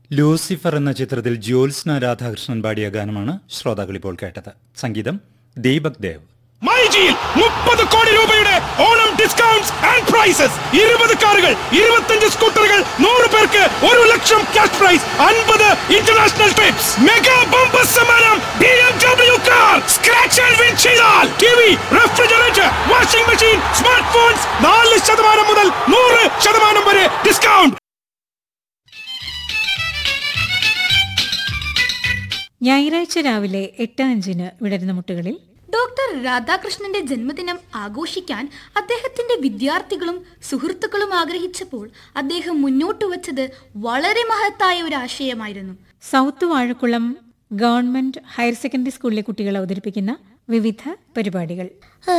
Lucifer എന്ന ചിത്രത്തിൽ ജ്യോത്സ്ന രാധാകൃഷ്ണൻ പാടിയ ഗാനമാണ് ശ്രോതാക്കൾ ഇപ്പോൾ കേട്ടത് സംഗീതം ദീപക് ദേവ് മൈജിയിൽ മുപ്പത് കോടി രൂപയുടെ ഓണം ഡിസ്കൗണ്ട്സ് ആൻഡ് പ്രൈസസ് ഇരുപത് കാറുകൾ ഇരുപത്തഞ്ച് സ്കൂട്ടറുകൾ നൂറ് പേർക്ക് ഒരു ലക്ഷം ക്യാഷ് പ്രൈസ് അൻപത് ഇന്റർനാഷണൽ ട്രിപ്സ് മെഗാ ബമ്പർ സമ്മാനം B M W car scratch and win ചെയ്താൽ T V refrigerator washing machine smart phones നാല് ശതമാനം മുതൽ നൂറ് ശതമാനം വരെ ഡിസ്കൗണ്ട് ഞായറാഴ്ച രാവിലെ എട്ട് അഞ്ചിന് വിടരുന്ന മുട്ടുകളിൽ ഡോക്ടർ രാധാകൃഷ്ണന്റെ ജന്മദിനം ആഘോഷിക്കാൻ അദ്ദേഹത്തിന്റെ വിദ്യാർത്ഥികളും സുഹൃത്തുക്കളും ആഗ്രഹിച്ചപ്പോൾ അദ്ദേഹം മുന്നോട്ട് വച്ചത് വളരെ മഹത്തായ ഒരു ആശയമായിരുന്നു south Vazhakkulam government higher secondary സ്കൂളിലെ കുട്ടികൾ അവതരിപ്പിക്കുന്ന വിവിധ പരിപാടികൾ